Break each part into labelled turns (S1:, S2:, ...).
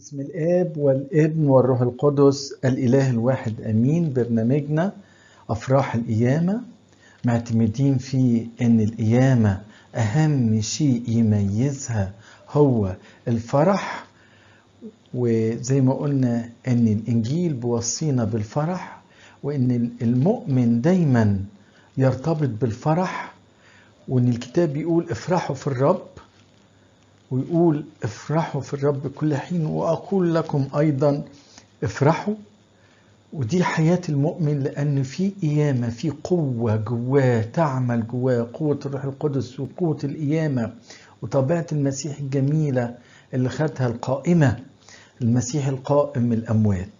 S1: باسم الآب والابن والروح القدس الإله الواحد أمين برنامجنا أفراح القيامة معتمدين فيه إن القيامة أهم شيء يميزها هو الفرح وزي ما قلنا إن الإنجيل بيوصينا بالفرح وإن المؤمن دايما يرتبط بالفرح وإن الكتاب بيقول افرحوا في الرب ويقول افرحوا في الرب كل حين واقول لكم ايضا افرحوا ودي حياة المؤمن لأن في قيامة في قوة جواه تعمل جواه قوة الروح القدس وقوة القيامة وطبيعة المسيح الجميلة اللي خدها القائمة المسيح القائم من الأموات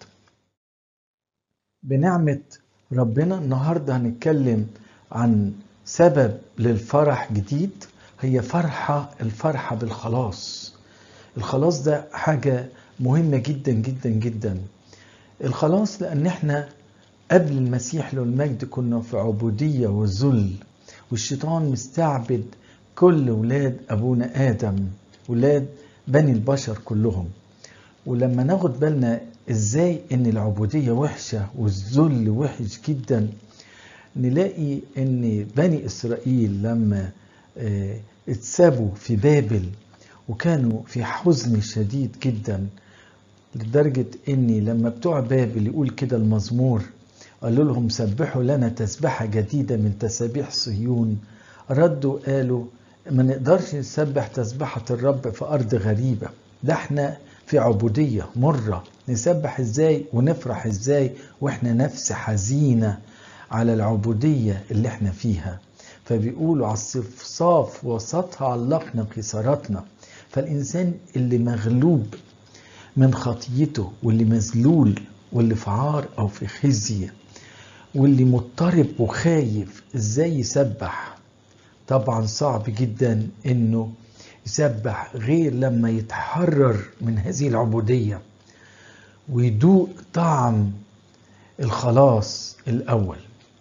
S1: بنعمة ربنا النهاردة هنتكلم عن سبب للفرح جديد هي فرحة الفرحة بالخلاص الخلاص ده حاجة مهمة جدا جدا جدا الخلاص لأن احنا قبل المسيح له المجد كنا في عبودية وذل والشيطان مستعبد كل ولاد أبونا آدم ولاد بني البشر كلهم ولما ناخد بالنا ازاي ان العبودية وحشة والذل وحش جدا نلاقي ان بني اسرائيل لما اتسابوا في بابل وكانوا في حزن شديد جدا لدرجة اني لما بتوع بابل يقول كده المزمور قالوا لهم سبحوا لنا تسبحة جديدة من تسابيح صهيون ردوا قالوا ما نقدرش نسبح تسبحة الرب في أرض غريبة ده احنا في عبودية مرة نسبح ازاي ونفرح ازاي واحنا نفس حزينة على العبودية اللي احنا فيها فبيقولوا على الصفصاف وسطها علقنا قيصراتنا فالإنسان اللي مغلوب من خطيته واللي مذلول واللي في عار أو في خزي واللي مضطرب وخايف ازاي يسبح طبعا صعب جدا انه يسبح غير لما يتحرر من هذه العبودية ويدوق طعم الخلاص الأول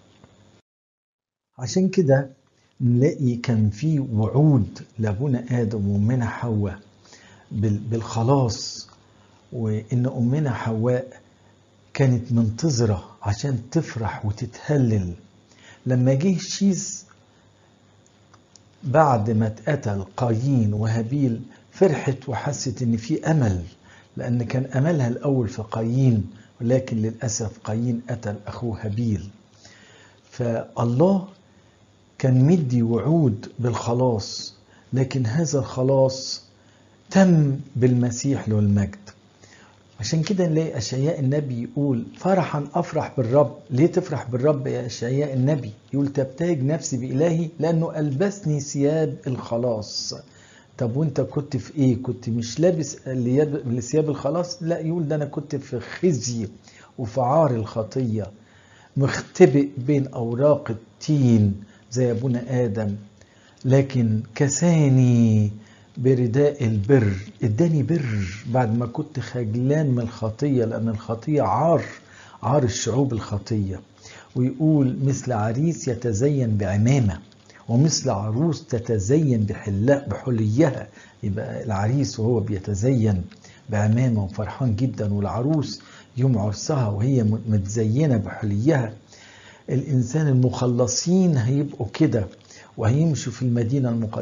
S1: عشان كده نلاقي كان في وعود لابونا ادم وامنا حواء بالخلاص وان امنا حواء كانت منتظره عشان تفرح وتتهلل لما جه شيز بعد ما اتقتل قايين وهابيل فرحت وحست ان في امل لان كان املها الاول في قايين ولكن للاسف قايين قتل اخوه هابيل فالله كان مدي وعود بالخلاص لكن هذا الخلاص تم بالمسيح له المجد عشان كده نلاقي أشعياء النبي يقول فرحا أفرح بالرب ليه تفرح بالرب يا أشعياء النبي يقول تبتهج نفسي بإلهي لأنه ألبسني ثياب الخلاص طب وانت كنت في ايه كنت مش لابس ثياب الخلاص لا يقول ده انا كنت في خزي وفي عار الخطيه مختبئ بين اوراق التين زي ابونا ادم لكن كساني برداء البر اداني بر بعد ما كنت خجلان من الخطيه لان الخطيه عار عار الشعوب الخطيه ويقول مثل عريس يتزين بعمامه ومثل عروس تتزين بحلاء بحليها يبقى العريس وهو بيتزين بعمامه وفرحان جدا والعروس يوم عرسها وهي متزينه بحليها الإنسان المخلصين هيبقوا كده وهيمشوا في المدينة المقدسة